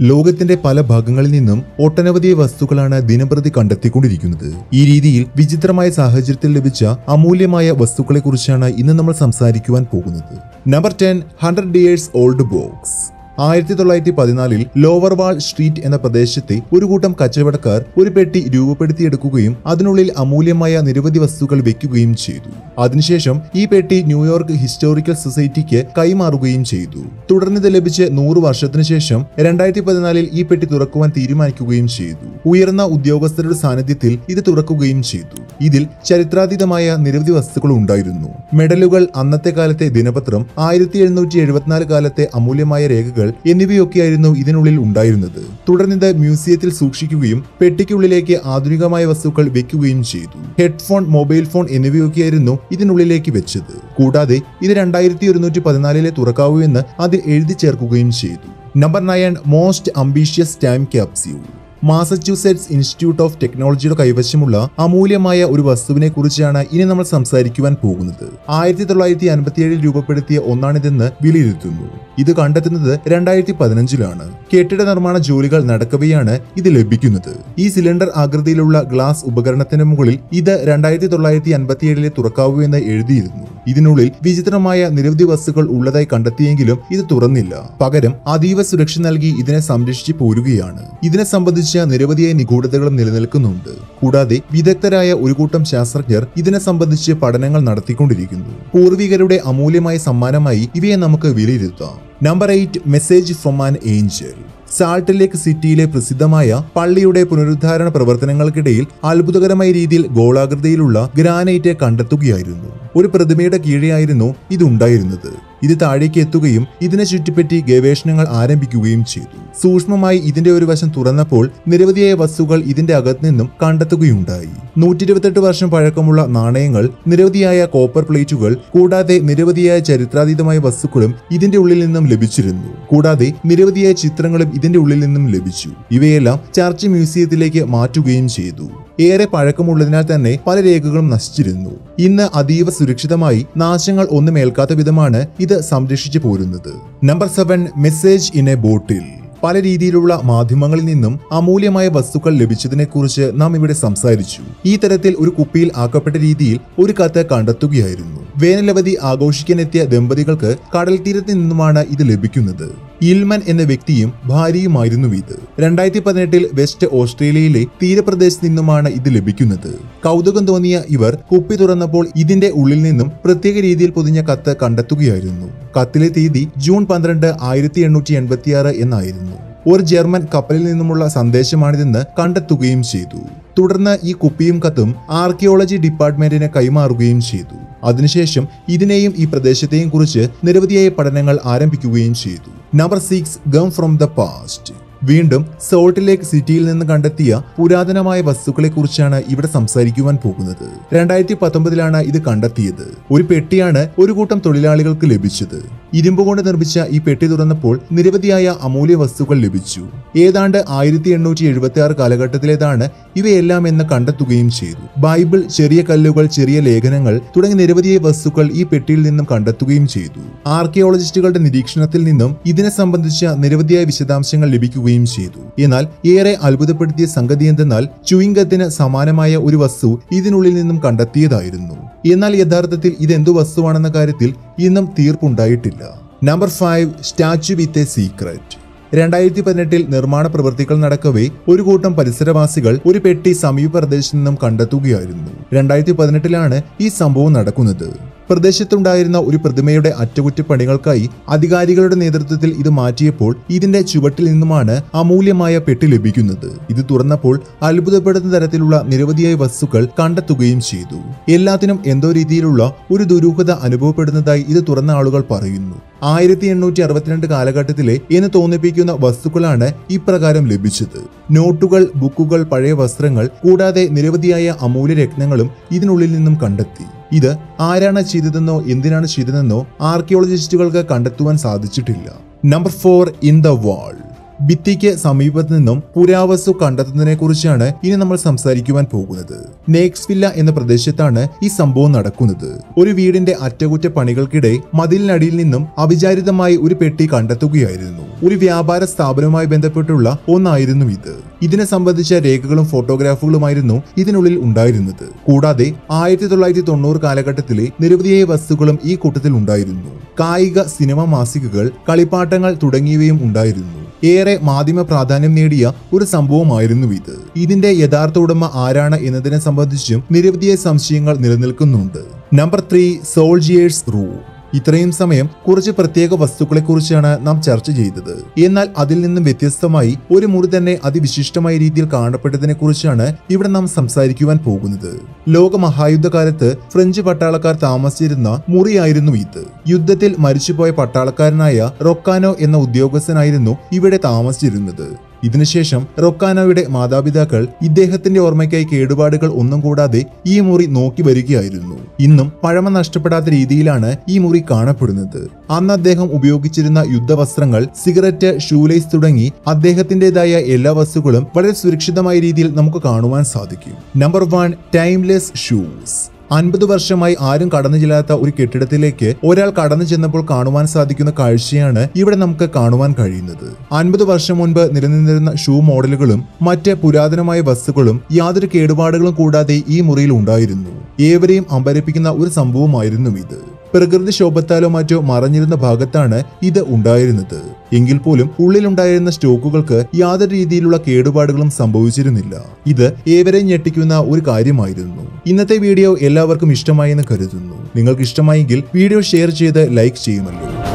ലോകത്തിന്റെ പല ഭാഗങ്ങളിൽ നിന്നും ഒട്ടനവധി വസ്തുക്കളാണ് ദിനംപ്രതി കണ്ടെത്തിക്കൊണ്ടിരിക്കുന്നത് ഈ രീതിയിൽ വിചിത്രമായ സാഹചര്യത്തിൽ ലഭിച്ച അമൂല്യമായ വസ്തുക്കളെക്കുറിച്ചാണ് ഇന്ന് നമ്മൾ സംസാരിക്കുവാൻ പോകുന്നത് number ten hundred years old box ആയിരത്തി തൊള്ളായിരത്തി പതിനാലിൽ ലോവർ വാൾ സ്ട്രീറ്റ് എന്ന പ്രദേശത്തെ ഒരു കൂട്ടം കച്ചവടക്കാർ ഒരു പെട്ടി രൂപപ്പെടുത്തിയെടുക്കുകയും അതിനുള്ളിൽ അമൂല്യമായ നിരവധി വസ്തുക്കൾ വെക്കുകയും ചെയ്തു അതിനുശേഷം ഈ പെട്ടി ന്യൂയോർക്ക് ഹിസ്റ്റോറിക്കൽ സൊസൈറ്റിക്ക് കൈമാറുകയും ചെയ്തു തുടർന്ന് ഇത് ലഭിച്ച് നൂറ് വർഷത്തിനു ശേഷം രണ്ടായിരത്തി പതിനാലിൽ ഈ പെട്ടി തുറക്കുവാൻ തീരുമാനിക്കുകയും ചെയ്തു ഉയർന്ന ഉദ്യോഗസ്ഥരുടെ സാന്നിധ്യത്തിൽ ഇത് തുറക്കുകയും ചെയ്തു ഇതിൽ ചരിത്രാതീതമായ നിരവധി വസ്തുക്കൾ ഉണ്ടായിരുന്നു മെഡലുകൾ അന്നത്തെ കാലത്തെ ദിനപത്രം ആയിരത്തി എഴുന്നൂറ്റി എഴുപത്തിനാല് കാലത്തെ അമൂല്യമായ രേഖകൾ എന്നിവയൊക്കെയായിരുന്നു ഇതിനുള്ളിൽ ഉണ്ടായിരുന്നത് തുടർന്ന് ഇത് മ്യൂസിയത്തിൽ സൂക്ഷിക്കുകയും പെട്ടിക്കുള്ളിലേക്ക് ആധുനികമായ വസ്തുക്കൾ വെക്കുകയും ചെയ്തു ഹെഡ്ഫോൺ മൊബൈൽ ഫോൺ എന്നിവയൊക്കെയായിരുന്നു ഇതിനുള്ളിലേക്ക് വെച്ചത് കൂടാതെ ഇത് രണ്ടായിരത്തി ഒരുന്നൂറ്റി പതിനാലിലെ തുറക്കാവൂ എന്ന് അതിൽ എഴുതി ചേർക്കുകയും ചെയ്തു number nine most ambitious time capsule Massachusetts Institute of ടെക്നോളജിയുടെ കൈവശമുള്ള അമൂല്യമായ ഒരു വസ്തുവിനെ കുറിച്ചാണ് ഇനി നമ്മൾ സംസാരിക്കുവാൻ പോകുന്നത് ആയിരത്തി തൊള്ളായിരത്തി അൻപത്തിയേഴിൽ രൂപപ്പെടുത്തിയ ഒന്നാണിതെന്ന് വിലയിരുത്തുന്നു ഇത് കണ്ടെത്തുന്നത് രണ്ടായിരത്തി പതിനഞ്ചിലാണ് കെട്ടിട നിർമ്മാണ ജോലികൾ നടക്കവെയാണ് ഇത് ലഭിക്കുന്നത് ഈ സിലിണ്ടർ ആകൃതിയിലുള്ള ഗ്ലാസ് ഉപകരണത്തിന് മുകളിൽ ഇത് രണ്ടായിരത്തി തൊള്ളായിരത്തി അൻപത്തിയേഴിലെ തുറക്കാവൂ എന്ന് എഴുതിയിരുന്നു ഇതിനുള്ളിൽ വിചിത്രമായ നിരവധി വസ്തുക്കൾ ഉള്ളതായി കണ്ടെത്തിയെങ്കിലും ഇത് തുറന്നില്ല പകരം അതീവ സുരക്ഷ നൽകി ഇതിനെ സംരക്ഷിച്ചു പോരുകയാണ് ഇതിനെ സംബന്ധിച്ച നിരവധിയായ നിഗൂഢതകളും നിലനിൽക്കുന്നുണ്ട് കൂടാതെ വിദഗ്ധരായ ഒരു കൂട്ടം ശാസ്ത്രജ്ഞർ ഇതിനെ സംബന്ധിച്ച് പഠനങ്ങൾ നടത്തിക്കൊണ്ടിരിക്കുന്നു പൂർവികരുടെ അമൂല്യമായ സമ്മാനമായി ഇവയെ നമുക്ക് വിലയിരുത്താം number eight message from an angel Salt Lake സിറ്റിയിലെ പ്രസിദ്ധമായ പള്ളിയുടെ പുനരുദ്ധാരണ പ്രവർത്തനങ്ങൾക്കിടയിൽ അത്ഭുതകരമായ രീതിയിൽ ഗോളാകൃതിയിലുള്ള ഗ്രാനൈറ്റ് കണ്ടെത്തുകയായിരുന്നു ഒരു പ്രതിമയുടെ കീഴെയായിരുന്നു ഇതുണ്ടായിരുന്നത് ഇത് താഴേക്ക് എത്തുകയും ഇതിനെ ചുറ്റിപ്പറ്റി ഗവേഷണങ്ങൾ ആരംഭിക്കുകയും ചെയ്തു സൂക്ഷ്മമായി ഇതിന്റെ ഒരു വശം തുറന്നപ്പോൾ നിരവധിയായ വസ്തുക്കൾ ഇതിന്റെ അകത്ത് നിന്നും കണ്ടെത്തുകയുണ്ടായി നൂറ്റി ഇരുപത്തെട്ട് വർഷം പഴക്കമുള്ള നാണയങ്ങൾ നിരവധിയായ കോപ്പർ പ്ലേറ്റുകൾ കൂടാതെ നിരവധിയായ ചരിത്രാതീതമായ വസ്തുക്കളും ഇതിന്റെ ഉള്ളിൽ നിന്നും ലഭിച്ചിരുന്നു കൂടാതെ നിരവധിയായ ചിത്രങ്ങളും ഇതിന്റെ ഉള്ളിൽ നിന്നും ലഭിച്ചു ഇവയെല്ലാം ചർച്ച് മ്യൂസിയത്തിലേക്ക് മാറ്റുകയും ചെയ്തു ഏറെ പഴക്കമുള്ളതിനാൽ തന്നെ പല രേഖകളും നശിച്ചിരുന്നു ഇന്ന് അതീവ സുരക്ഷിതമായി നാശങ്ങൾ ഒന്നും ഏൽക്കാത്ത വിധമാണ് ഇത് സംരക്ഷിച്ചു പോരുന്നത് number seven message in a bottle പല രീതിയിലുള്ള മാധ്യമങ്ങളിൽ നിന്നും അമൂല്യമായ വസ്തുക്കൾ ലഭിച്ചതിനെക്കുറിച്ച് നാം ഇവിടെ സംസാരിച്ചു ഈ തരത്തിൽ ഒരു കുപ്പിയിൽ ആക്കപ്പെട്ട രീതിയിൽ ഒരു കത്ത് കണ്ടെത്തുകയായിരുന്നു വേനലവധി ആഘോഷിക്കാനെത്തിയ ദമ്പതികൾക്ക് കടൽ തീരത്ത് നിന്നുമാണ് ഇത് ലഭിക്കുന്നത് ഇൽമൻ എന്ന വ്യക്തിയും ഭാര്യയുമായിരുന്നു ഇത് രണ്ടായിരത്തി പതിനെട്ടിൽ വെസ്റ്റ് ഓസ്ട്രേലിയയിലെ തീരപ്രദേശത്ത് നിന്നുമാണ് ഇത് ലഭിക്കുന്നത് കൗതുകം തോന്നിയ ഇവർ കുപ്പി തുറന്നപ്പോൾ ഇതിന്റെ ഉള്ളിൽ നിന്നും പ്രത്യേക രീതിയിൽ പൊതിഞ്ഞ കത്ത് കണ്ടെത്തുകയായിരുന്നു കത്തിലെ തീയതി ജൂൺ പന്ത്രണ്ട് ആയിരത്തി എണ്ണൂറ്റി എൺപത്തിയാറ് എന്നായിരുന്നു ഒരു ജർമ്മൻ കപ്പലിൽ നിന്നുമുള്ള സന്ദേശമാണിതെന്ന് കണ്ടെത്തുകയും ചെയ്തു തുടർന്ന് ഈ കുപ്പിയും കത്തും ആർക്കിയോളജി ഡിപ്പാർട്ട്മെന്റിന് കൈമാറുകയും ചെയ്തു അതിനുശേഷം ഇതിനെയും ഈ പ്രദേശത്തെയും കുറിച്ച് നിരവധിയായ പഠനങ്ങൾ ആരംഭിക്കുകയും ചെയ്തു number six gum from the past വീണ്ടും സോൾട്ട് ലേക്ക് സിറ്റിയിൽ നിന്ന് കണ്ടെത്തിയ പുരാതനമായ വസ്തുക്കളെ കുറിച്ചാണ് ഇവിടെ സംസാരിക്കുവാൻ പോകുന്നത് രണ്ടായിരത്തി പത്തൊമ്പതിലാണ് ഇത് കണ്ടെത്തിയത് ഒരു പെട്ടിയാണ് ഒരു കൂട്ടം തൊഴിലാളികൾക്ക് ലഭിച്ചത് ഇരുമ്പ് കൊണ്ട് നിർമ്മിച്ച ഈ പെട്ടി തുറന്നപ്പോൾ നിരവധിയായ അമൂല്യ വസ്തുക്കൾ ലഭിച്ചു ഏതാണ്ട് ആയിരത്തി എണ്ണൂറ്റി എഴുപത്തി ആറ് കാലഘട്ടത്തിലേതാണ് ഇവയെല്ലാം എന്ന് കണ്ടെത്തുകയും ചെയ്തു ബൈബിൾ ചെറിയ കല്ലുകൾ ചെറിയ ലേഖനങ്ങൾ തുടങ്ങിയ നിരവധിയായ വസ്തുക്കൾ ഈ പെട്ടിയിൽ നിന്നും കണ്ടെത്തുകയും ചെയ്തു ആർക്കിയോളജിസ്റ്റുകളുടെ നിരീക്ഷണത്തിൽ നിന്നും ഇതിനെ സംബന്ധിച്ച നിരവധിയായ വിശദാംശങ്ങൾ ലഭിക്കുകയും ചെയ്തു എന്നാൽ ഏറെ അത്ഭുതപ്പെടുത്തിയ സംഗതി എന്തെന്നാൽ ചുയിങ്കത്തിന് സമാനമായ ഒരു വസ്തു ഇതിനുള്ളിൽ നിന്നും കണ്ടെത്തിയതായിരുന്നു എന്നാൽ യഥാർത്ഥത്തിൽ ഇതെന്തു വസ്തുവാണെന്ന കാര്യത്തിൽ ഇന്നും തീർപ്പുണ്ടായിട്ടില്ല number five statue with a secret രണ്ടായിരത്തി പതിനെട്ടിൽ നിർമ്മാണ പ്രവൃത്തികൾ നടക്കവേ ഒരു കൂട്ടം പരിസരവാസികൾ ഒരു പെട്ടി സമീപ പ്രദേശത്ത് നിന്നും കണ്ടെത്തുകയായിരുന്നു രണ്ടായിരത്തി പതിനെട്ടിലാണ് ഈ സംഭവം നടക്കുന്നത് പ്രദേശത്തുണ്ടായിരുന്ന ഒരു പ്രതിമയുടെ അറ്റകുറ്റപ്പണികൾക്കായി അധികാരികളുടെ നേതൃത്വത്തിൽ ഇത് മാറ്റിയപ്പോൾ ഇതിന്റെ ചുവട്ടിൽ നിന്നുമാണ് അമൂല്യമായ പെട്ടി ലഭിക്കുന്നത് ഇത് തുറന്നപ്പോൾ അത്ഭുതപ്പെടുന്ന തരത്തിലുള്ള നിരവധിയായ വസ്തുക്കൾ കണ്ടെത്തുകയും ചെയ്തു എല്ലാത്തിനും എന്തോ രീതിയിലുള്ള ഒരു ദുരൂഹത അനുഭവപ്പെടുന്നതായി ഇത് തുറന്ന ആളുകൾ പറയുന്നു ആയിരത്തി എണ്ണൂറ്റി അറുപത്തിരണ്ട് കാലഘട്ടത്തിലെ എന്ന് തോന്നിപ്പിക്കുന്ന വസ്തുക്കളാണ് ഇപ്രകാരം ലഭിച്ചത് നോട്ടുകൾ ബുക്കുകൾ പഴയ വസ്ത്രങ്ങൾ കൂടാതെ നിരവധിയായ അമൂല്യ രത്നങ്ങളും ഇതിനുള്ളിൽ നിന്നും കണ്ടെത്തി ഇത് ആരാണ് ചെയ്തതെന്നോ എന്തിനാണ് ചെയ്തതെന്നോ ആർക്കിയോളജിസ്റ്റുകൾക്ക് കണ്ടെത്തുവാൻ സാധിച്ചിട്ടില്ല number four in the wall ഭിത്തിക്ക് സമീപത്ത് നിന്നും പുരാവസ്തു കണ്ടെത്തുന്നതിനെ കുറിച്ചാണ് ഇനി നമ്മൾ സംസാരിക്കുവാൻ പോകുന്നത് നേക്സ്വില്ല എന്ന പ്രദേശത്താണ് ഈ സംഭവം നടക്കുന്നത് ഒരു വീടിന്റെ അറ്റകുറ്റപ്പണികൾക്കിടെ മതിലിനടിയിൽ നിന്നും അവിചാരിതമായി ഒരു പെട്ടി കണ്ടെത്തുകയായിരുന്നു ഒരു വ്യാപാര സ്ഥാപനവുമായി ബന്ധപ്പെട്ടുള്ള ഒന്നായിരുന്നു ഇത് ഇതിനെ സംബന്ധിച്ച രേഖകളും ഫോട്ടോഗ്രാഫുകളുമായിരുന്നു ഇതിനുള്ളിൽ ഉണ്ടായിരുന്നത് കൂടാതെ ആയിരത്തി തൊള്ളായിരത്തി തൊണ്ണൂറ് കാലഘട്ടത്തിലെ നിരവധിയായ വസ്തുക്കളും ഈ കൂട്ടത്തിൽ ഉണ്ടായിരുന്നു കായിക സിനിമ മാസികകൾ കളിപ്പാട്ടങ്ങൾ തുടങ്ങിയവയും ഉണ്ടായിരുന്നു ഏറെ മാധ്യമ പ്രാധാന്യം നേടിയ ഒരു സംഭവമായിരുന്നു ഇത് ഇതിന്റെ യഥാർത്ഥ ഉടമ ആരാണ് എന്നതിനെ സംബന്ധിച്ചും നിരവധിയായ സംശയങ്ങൾ നിലനിൽക്കുന്നുണ്ട് നമ്പർ ത്രീ സോൾജിയേഴ്സ് റൂം ഇത്രയും സമയം കുറച്ച് പ്രത്യേക വസ്തുക്കളെക്കുറിച്ചാണ് നാം ചർച്ച ചെയ്തത് എന്നാൽ അതിൽ നിന്നും വ്യത്യസ്തമായി ഒരു മുറി തന്നെ അതിവിശിഷ്ടമായ രീതിയിൽ കാണപ്പെട്ടതിനെ കുറിച്ചാണ് ഇവിടെ നാം സംസാരിക്കുവാൻ പോകുന്നത് ലോക മഹായുദ്ധകാലത്ത് ഫ്രഞ്ച് പട്ടാളക്കാർ താമസിച്ചിരുന്ന മുറിയായിരുന്നു ഇത് യുദ്ധത്തിൽ മരിച്ചുപോയ പട്ടാളക്കാരനായ റൊക്കാനോ എന്ന ഉദ്യോഗസ്ഥനായിരുന്നു ഇവിടെ താമസിച്ചിരുന്നത് ഇതിനുശേഷം റൊക്കാനോയുടെ മാതാപിതാക്കൾ ഇദ്ദേഹത്തിന്റെ ഓർമ്മയ്ക്കായി കേടുപാടുകൾ ഒന്നും കൂടാതെ ഈ മുറി നോക്കി വരികയായിരുന്നു ഇന്നും പഴമ നഷ്ടപ്പെടാത്ത രീതിയിലാണ് ഈ മുറി കാണപ്പെടുന്നത് അന്ന് അദ്ദേഹം ഉപയോഗിച്ചിരുന്ന യുദ്ധവസ്ത്രങ്ങൾ സിഗരറ്റ് ഷൂലേസ് തുടങ്ങി അദ്ദേഹത്തിന്റേതായ എല്ലാ വസ്തുക്കളും വളരെ സുരക്ഷിതമായ രീതിയിൽ നമുക്ക് കാണുവാൻ സാധിക്കും നമ്പർ വൺ ടൈംലെസ് ഷൂസ് അൻപത് വർഷമായി ആരും കടന്നു ചെല്ലാത്ത ഒരു കെട്ടിടത്തിലേക്ക് ഒരാൾ കടന്നു ചെന്നപ്പോൾ കാണുവാൻ സാധിക്കുന്ന കാഴ്ചയാണ് ഇവിടെ നമുക്ക് കാണുവാൻ കഴിയുന്നത് അൻപത് വർഷം മുൻപ് നിലനിന്നിരുന്ന ഷൂ മോഡലുകളും മറ്റ് പുരാതനമായ വസ്തുക്കളും യാതൊരു കേടുപാടുകളും കൂടാതെ ഈ മുറിയിൽ ഉണ്ടായിരുന്നു ഏവരെയും അമ്പരപ്പിക്കുന്ന ഒരു സംഭവമായിരുന്നു ഇത് പ്രകൃതി ശോഭത്താലോ മറ്റോ മറഞ്ഞിരുന്ന ഭാഗത്താണ് ഇത് ഉണ്ടായിരുന്നത് എങ്കിൽ പോലും ഉള്ളിലുണ്ടായിരുന്ന സ്റ്റോക്കുകൾക്ക് യാതൊരു രീതിയിലുള്ള കേടുപാടുകളും സംഭവിച്ചിരുന്നില്ല ഇത് ഏവരെയും ഞെട്ടിക്കുന്ന ഒരു കാര്യമായിരുന്നു ഇന്നത്തെ വീഡിയോ എല്ലാവർക്കും ഇഷ്ടമായി എന്ന് കരുതുന്നു നിങ്ങൾക്ക് ഇഷ്ടമായെങ്കിൽ വീഡിയോ ഷെയർ ചെയ്ത് ലൈക്ക് ചെയ്യുമല്ലോ